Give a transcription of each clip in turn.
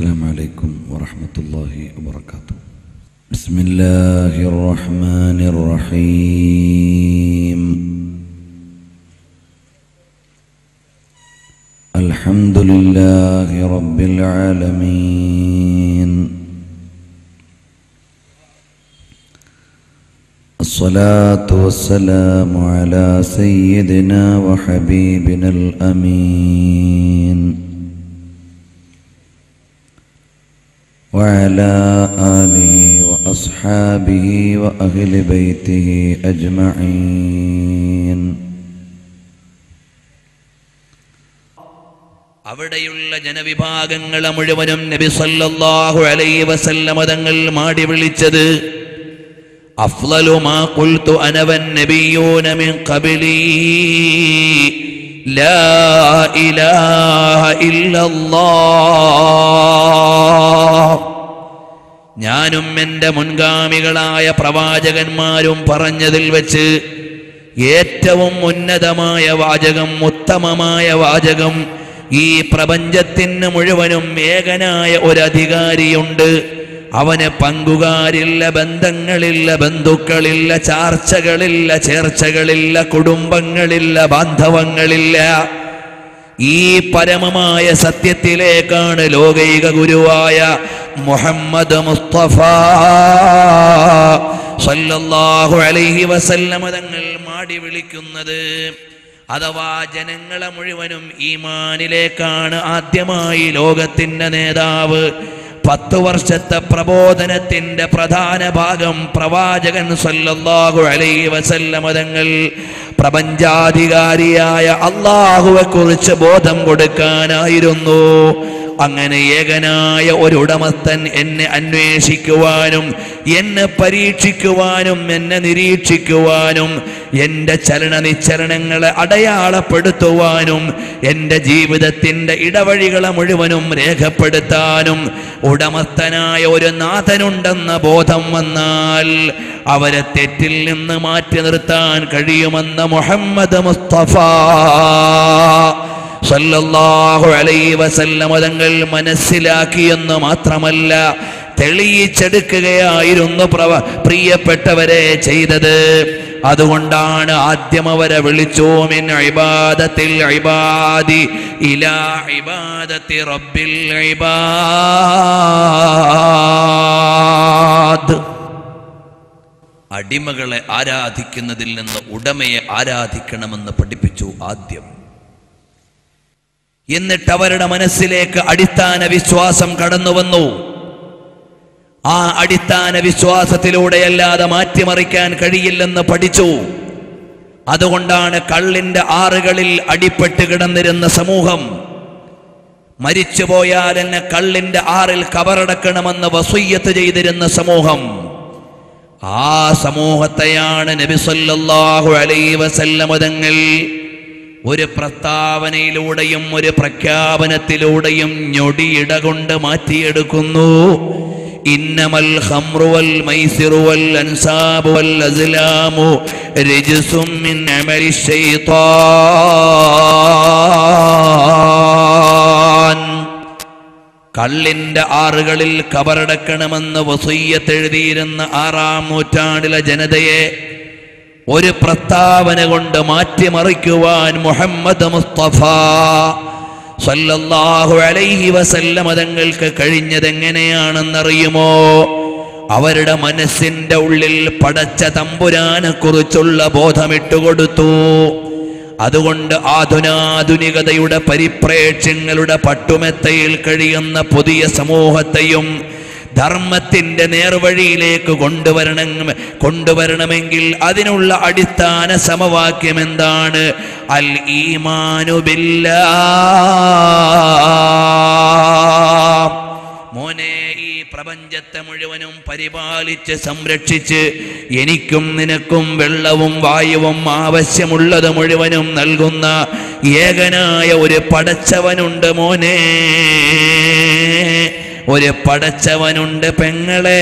السلام عليكم ورحمة الله وبركاته بسم الله الرحمن الرحيم الحمد لله رب العالمين الصلاة والسلام على سيدنا وحبيبنا الأمين وعلى آله وأصحابه وأهل بيته أجمعين അവിടെയുള്ള ജനവിഭാഗങ്ങളെ മുഴുവനും നബി സല്ലല്ലാഹു അലൈഹി വസല്ലമ തങ്ങൾ മാടി വിളിച്ചത് അഫ്ളലു മാ ഖുൽതു അന വന്നബിയൂന മിൻ ഖബ്ലി ലാ ഇലാഹ ഇല്ലല്ലാഹ് ഞാനും എൻ്റെ മുൻഗാമികളായ പ്രവാചകന്മാരും പറഞ്ഞതിൽ വെച്ച് ഏറ്റവും ഉന്നതമായ വാചകം ഉത്തമമായ വാചകം ഈ പ്രപഞ്ചത്തിന് മുഴുവനും ഏകനായ ഒരു അധികാരിയുണ്ട് അവന് പങ്കുകാരില്ല ബന്ധങ്ങളില്ല ബന്ധുക്കളില്ല ചാർച്ചകളില്ല ചേർച്ചകളില്ല കുടുംബങ്ങളില്ല ബാന്ധവങ്ങളില്ല ഈ പരമമായ സത്യത്തിലേക്കാണ് ലോകൈക ഗുരുവായ മുഹമ്മദ് മുസ്തഫ സല്ലല്ലാഹു അലൈഹി വസല്ലമ തങ്ങൾ മാടി വിളിക്കുന്നത് അഥവാ ജനങ്ങളെ മുഴുവനും ഈമാനിലേക്കാണ് ആദ്യമായി ലോകത്തിന്റെ നേതാവ് പത്തു വർഷത്തെ പ്രബോധനത്തിന്റെ പ്രധാന ഭാഗം പ്രവാചകൻ സല്ലല്ലാഹു അലൈഹി വസല്ലമ തങ്ങൾ പ്രപഞ്ചാധികാരിയായ അള്ളാഹുവെ കുറിച്ച് ബോധം കൊടുക്കാനായിരുന്നു അങ്ങനെ ഏകനായ ഒരു ഉടമസ്ഥൻ എന്നെ അന്വേഷിക്കുവാനും എന്നെ പരീക്ഷിക്കുവാനും എന്നെ നിരീക്ഷിക്കുവാനും എൻ്റെ ചലന നിശ്ചലനങ്ങളെ അടയാളപ്പെടുത്തുവാനും എൻ്റെ ജീവിതത്തിൻ്റെ ഇടവഴികളെ മുഴുവനും രേഖപ്പെടുത്താനും ഉടമസ്ഥനായ ഒരു നാഥനുണ്ടെന്ന ബോധം വന്നാൽ അവരെ തെറ്റിൽ നിന്ന് മാറ്റി നിർത്താൻ കഴിയുമെന്ന മുഹമ്മദ് മുസ്തഫ സല്ലല്ലാഹു അലൈഹി വസല്ലമ തങ്ങൾ മനസ്സിലാക്കിയെന്ന് മാത്രമല്ല തെളിയിച്ചെടുക്കുകയായിരുന്നു പ്രവ പ്രിയപ്പെട്ടവരെ ചെയ്തത് അതുകൊണ്ടാണ് ആദ്യം അവരെ വിളിച്ചു മിൻ ഇബാദത്തിൽ ഇബാദി ഇലാ ഇബാദത്തി റബ്ബിൽ ഇബാദ് അടിമകളെ ആരാധിക്കുന്നതിൽ നിന്ന് ഉടമയെ ആരാധിക്കണമെന്ന് പഠിപ്പിച്ചു ആദ്യം എന്നിട്ട് അവരുടെ മനസ്സിലേക്ക് അടിസ്ഥാന വിശ്വാസം കടന്നു വന്നു ആ അടിസ്ഥാന വിശ്വാസത്തിലൂടെയല്ലാതെ മാറ്റിമറിക്കാൻ കഴിയില്ലെന്ന് പഠിച്ചു അതുകൊണ്ടാണ് കള്ളിന്റെ ആറുകളിൽ അടിപ്പെട്ട് കിടന്നിരുന്ന സമൂഹം മരിച്ചുപോയാൽ എന്നെ കള്ളിന്റെ ആറിൽ കബറടക്കണമെന്ന് വസുയ്യത്ത് ചെയ്തിരുന്ന സമൂഹം ആ സമൂഹത്തെയാണ് നബി സല്ലല്ലാഹു അലൈഹി വസല്ലമ തങ്ങൾ ഒരു പ്രസ്താവനയിലൂടെയും ഒരു പ്രഖ്യാപനത്തിലൂടെയും ഞൊടിയിട കൊണ്ട് മാറ്റിയെടുക്കുന്നു ഇന്നമൽ ഖംറു വൽ മൈസിറു വൽ അൻസാബു വൽ അസ്ലാമു റിജ്സും മിൻ അമലി ശൈത്താൻ കള്ളിന്റെ ആറുകളിൽ കബറടക്കണമെന്ന് വസൂയ്യത്തെഴുതിയിരുന്ന ആറാം നൂറ്റാണ്ടിലെ ജനതയെ ഒരു പ്രസ്താവന കൊണ്ട് മാറ്റിമറിക്കുവാൻ മുഹമ്മദ് മുസ്തഫ സല്ലല്ലാഹു അലൈഹി വസല്ലമ തങ്ങൾക്ക് കഴിഞ്ഞതെങ്ങനെയാണെന്നറിയുമോ അവരുടെ മനസ്സിന്റെ ഉള്ളിൽ പടച്ച തമ്പുരാനെ കുറിച്ചുള്ള ബോധമിട്ടുകൊടുത്തു അതുകൊണ്ട് ആധുനാധുനികതയുടെ പരിപ്രേക്ഷ്യങ്ങളുടെ പട്ടുമെത്തയിൽ കഴിയുന്ന പുതിയ സമൂഹത്തെയും ധർമ്മത്തിന്റെ നേർവഴിയിലേക്ക് കൊണ്ടുവരണം കൊണ്ടുവരണമെങ്കിൽ അതിനുള്ള അടിസ്ഥാന സമവാക്യം എന്താണ് അൽ ഈമാനു ബില്ലാ മോനെ ഈ പ്രപഞ്ചത്തെ മുഴുവനും പരിപാലിച്ച് സംരക്ഷിച്ച് എനിക്കും നിനക്കും വെള്ളവും വായുവും ആവശ്യമുള്ളത് മുഴുവനും നൽകുന്ന ഏകനായ ഒരു പടച്ചവനുണ്ട് മോനെ ഒരു പടച്ചവനുണ്ട് പെങ്ങളെ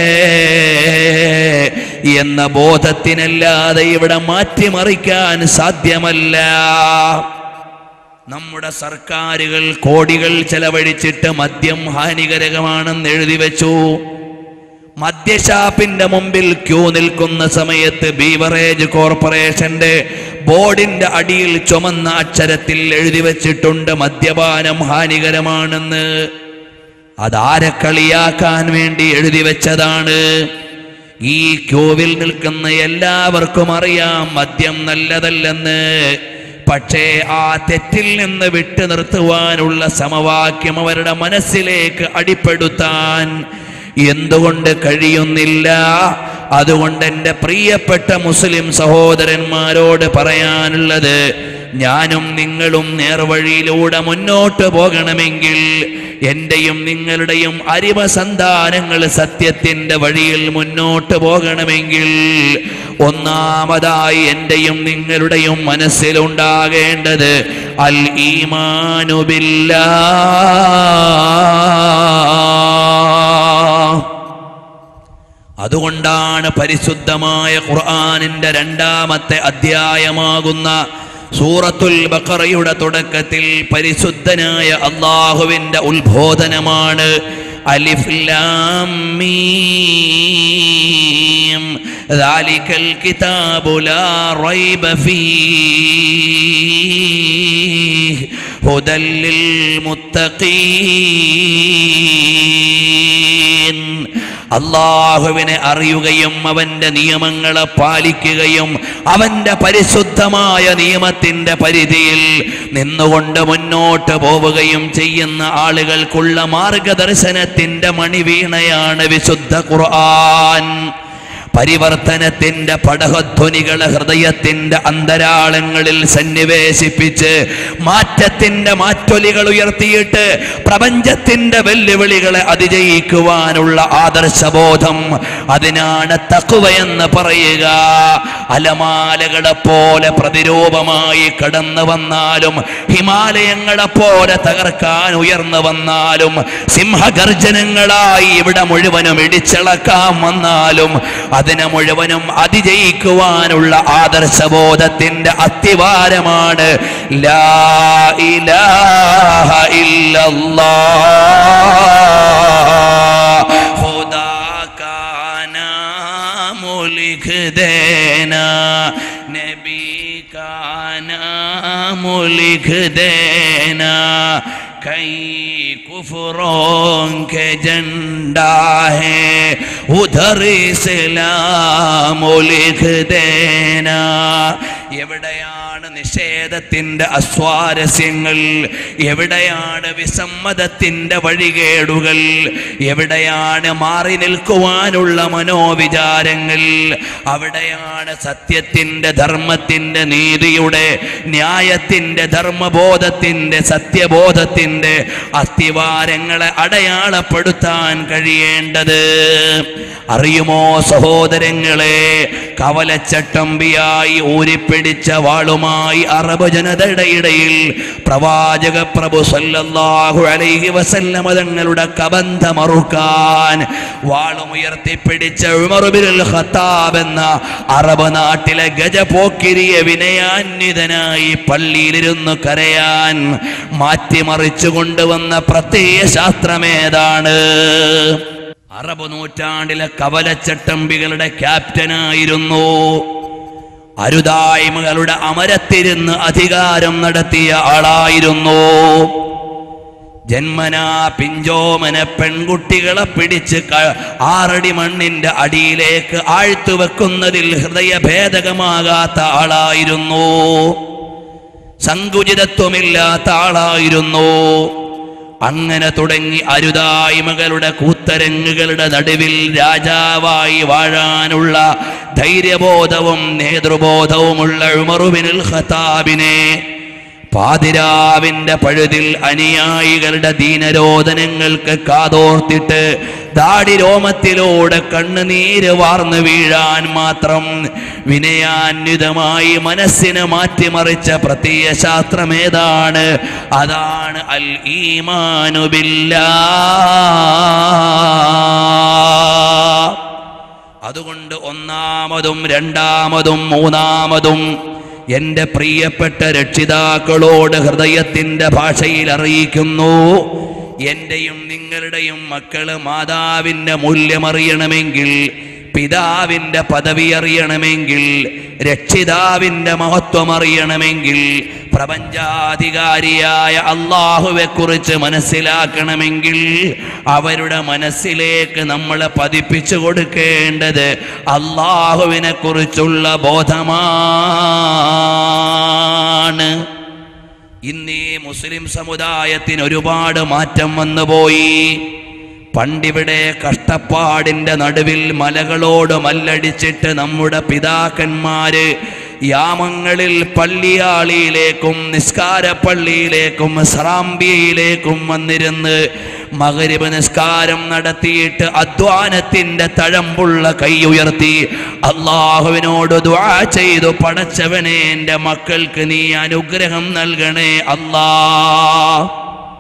എന്ന ബോധത്തിനല്ലാതെ ഇവിടെ മാറ്റിമറിക്കാൻ സാധ്യമല്ല നമ്മുടെ സർക്കാരുകൾ കോടികൾ ചെലവഴിച്ചിട്ട് മദ്യം ഹാനികരമാണെന്ന് എഴുതി വെച്ചു മദ്യഷാപ്പിന്റെ മുമ്പിൽ ക്യൂ നിൽക്കുന്ന സമയത്ത് ബീവറേജ് കോർപ്പറേഷന്റെ ബോർഡിന്റെ അടിയിൽ ചുമന്ന അക്ഷരത്തിൽ എഴുതി വെച്ചിട്ടുണ്ട് മദ്യപാനം ഹാനികരമാണെന്ന് അതാരെ കളിയാക്കാൻ വേണ്ടി എഴുതി വെച്ചതാണ് ഈ ക്യൂവിൽ നിൽക്കുന്ന എല്ലാവർക്കും അറിയാം മദ്യം നല്ലതല്ലെന്ന് പക്ഷേ ആ തെറ്റിൽ നിന്ന് വിട്ടു നിർത്തുവാനുള്ള സമവാക്യം അവരുടെ മനസ്സിലേക്ക് അടിപ്പെടുത്താൻ എന്തുകൊണ്ട് കഴിയുന്നില്ല അതുകൊണ്ട് എൻ്റെ പ്രിയപ്പെട്ട മുസ്ലിം സഹോദരന്മാരോട് പറയാനുള്ളത് ഞാനും നിങ്ങളും നേർവഴിയിലൂടെ മുന്നോട്ട് പോകണമെങ്കിൽ എന്റെയും നിങ്ങളുടെയും അരിമ സന്താനങ്ങൾ സത്യത്തിന്റെ വഴിയിൽ മുന്നോട്ട് പോകണമെങ്കിൽ ഒന്നാമതായി എന്റെയും നിങ്ങളുടെയും മനസ്സിലുണ്ടാകേണ്ടത് അൽ ഈമാനുബില്ലാ അതുകൊണ്ടാണ് പരിശുദ്ധമായ ഖുർആനിന്റെ രണ്ടാമത്തെ അധ്യായമാകുന്ന സൂറത്തുൽ ബഖറയുടെ തുടക്കത്തിൽ പരിശുദ്ധനായ അള്ളാഹുവിന്റെ ഉത്ബോധനമാണ് അലിഫ് ലാം മീം ذلك الكتاب لا ريب فيه هدى للمتقين അള്ളാഹുവിനെ അറിയുകയും അവന്റെ നിയമങ്ങളെ പാലിക്കുകയും അവന്റെ പരിശുദ്ധമായ നിയമത്തിന്റെ പരിധിയിൽ നിന്നുകൊണ്ട് മുന്നോട്ട് പോവുകയും ചെയ്യുന്ന ആളുകൾക്കുള്ള മാർഗദർശനത്തിന്റെ മണിവീണയാണ് വിശുദ്ധ ഖുർആൻ പരിവർത്തനത്തിന്റെ പടഹധ്വനികളെ ഹൃദയത്തിന്റെ അന്തരാളങ്ങളിൽ സന്നിവേശിപ്പിച്ച് മാറ്റത്തിന്റെ മാറ്റൊലികൾ ഉയർത്തിയിട്ട് പ്രപഞ്ചത്തിന്റെ വെല്ലുവിളികളെ അതിജയിക്കുവാനുള്ള ആദർശബോധം അതിനാണ് തക്കുവയെന്ന് പറയുക അലമാലകളെ പോലെ പ്രതിരൂപമായി കടന്നു വന്നാലും ഹിമാലയങ്ങളെ പോലെ തകർക്കാൻ ഉയർന്നു വന്നാലും സിംഹഗർജനങ്ങളായി ഇവിടെ മുഴുവനും ഇടിച്ചിളക്കാൻ വന്നാലും അതിനെ മുഴുവനും അതിജയിക്കുവാനുള്ള ആദർശബോധത്തിന്റെ അത്തിവാരമാണ് ലാ ഇലാഹ ഇല്ലല്ലാഹ് ഖുദാ കാ നാം ലിഖ് ദേനാ നബി കാ നാം ലിഖ് ദേനാ कई कुफरों के झंडा है उधर इस्लाम लिख देना എവിടെയാണ് നിഷേധത്തിന്റെ അസ്വാരസ്യങ്ങൾ എവിടെയാണ് വിസമ്മതത്തിന്റെ വഴികേടുകൾ എവിടെയാണ് മാറി നിൽക്കുവാനുള്ള മനോവിചാരങ്ങൾ അവിടെയാണ് സത്യത്തിന്റെ ധർമ്മത്തിന്റെ നീതിയുടെ ന്യായത്തിന്റെ ധർമ്മബോധത്തിന്റെ സത്യബോധത്തിന്റെ അസ്ഥിവാരങ്ങളെ അടയാളപ്പെടുത്താൻ കഴിയേണ്ടത് അറിയുമോ സഹോദരങ്ങളെ കവലച്ചട്ടമ്പിയായി ഊരിപ്പിടിച്ച വാളുമായി അറബ് ജനതയുടെ ഇടയിൽ പ്രവാചക പ്രഭു സല്ലല്ലാഹു അലൈഹി വസല്ലമ തങ്ങളുടെ കബന്ധ മറുക്കാൻ വാളുമുയർത്തിപ്പിടിച്ച ഉമറുബിൽ ഖത്താബ് എന്ന അറബ് നാട്ടിലെ ഗജപോക്കിരിയെ വിനയാന്വിതനായി പള്ളിയിലിരുന്ന് കരയാൻ മാറ്റിമറിച്ചു കൊണ്ടുവന്ന പ്രത്യയ ശാസ്ത്രമേതാണ് അറബ് നൂറ്റാണ്ടിലെ കവലച്ചട്ടമ്പികളുടെ ക്യാപ്റ്റനായിരുന്നു അരുതായ്മകളുടെ അമരത്തിരുന്ന് അധികാരം നടത്തിയ ആളായിരുന്നു ജന്മനാ പിഞ്ചോമന പെൺകുട്ടികളെ പിടിച്ച് ക- ആറടി മണ്ണിന്റെ അടിയിലേക്ക് ആഴ്ത്തുവെക്കുന്നതിൽ ഹൃദയഭേദകമാകാത്ത ആളായിരുന്നു സങ്കുചിതത്വമില്ലാത്ത ആളായിരുന്നു അങ്ങനെ തുടങ്ങി അരുതായ്മകളുടെ കൂത്തരങ്ങുകളുടെ നടുവിൽ രാജാവായി വാഴാനുള്ള ധൈര്യബോധവും നേതൃബോധവുമുള്ള ഉമറുബിനുൽ ഖത്താബിനെ പാതിരാവിന്റെ പഴുതിൽ അനുയായികളുടെ ദീനരോധനങ്ങൾക്ക് കാതോർത്തിട്ട് ദാടി രോമത്തിലൂടെ കണ്ണുനീര് വാർന്നു വീഴാൻ മാത്രം വിനയാന്വിതമായി മനസ്സിനെ മാറ്റിമറിച്ച പ്രത്യയ ശാസ്ത്രം ഏതാണ് അതാണ് അൽ ഈമാനുബില്ലാ അതുകൊണ്ട് ഒന്നാമതും രണ്ടാമതും മൂന്നാമതും എൻ്റെ പ്രിയപ്പെട്ട രക്ഷിതാക്കളോട് ഹൃദയത്തിൻ്റെ ഭാഷയിൽ അറിയിക്കുന്നു എൻ്റെയും നിങ്ങളുടെയും മക്കള് മാതാവിൻ്റെ മൂല്യമറിയണമെങ്കിൽ പിതാവിൻ്റെ പദവി അറിയണമെങ്കിൽ രക്ഷിതാവിൻ്റെ മഹത്വം അറിയണമെങ്കിൽ പ്രപഞ്ചാധികാരിയായ അള്ളാഹുവെ കുറിച്ച് മനസ്സിലാക്കണമെങ്കിൽ അവരുടെ മനസ്സിലേക്ക് നമ്മൾ പതിപ്പിച്ചു കൊടുക്കേണ്ടത് അള്ളാഹുവിനെ കുറിച്ചുള്ള ബോധമാണ് ഇന്നീ മുസ്ലിം സമുദായത്തിന് ഒരുപാട് മാറ്റം വന്നുപോയി പണ്ടിവിടെ കഷ്ടപ്പാടിൻ്റെ നടുവിൽ മലകളോട് മല്ലടിച്ചിട്ട് നമ്മുടെ പിതാക്കന്മാര് യാമങ്ങളിൽ പള്ളിയാളിയിലേക്കും നിസ്കാര പള്ളിയിലേക്കും സറാമ്പിയയിലേക്കും വന്നിരുന്ന് മകരിബ് നിസ്കാരം നടത്തിയിട്ട് അധ്വാനത്തിന്റെ തഴമ്പുള്ള കൈ ഉയർത്തി അള്ളാഹുവിനോട് ദ്വാ ചെയ്തു പടച്ചവനെ എൻ്റെ മക്കൾക്ക് നീ അനുഗ്രഹം നൽകണേ അല്ലാ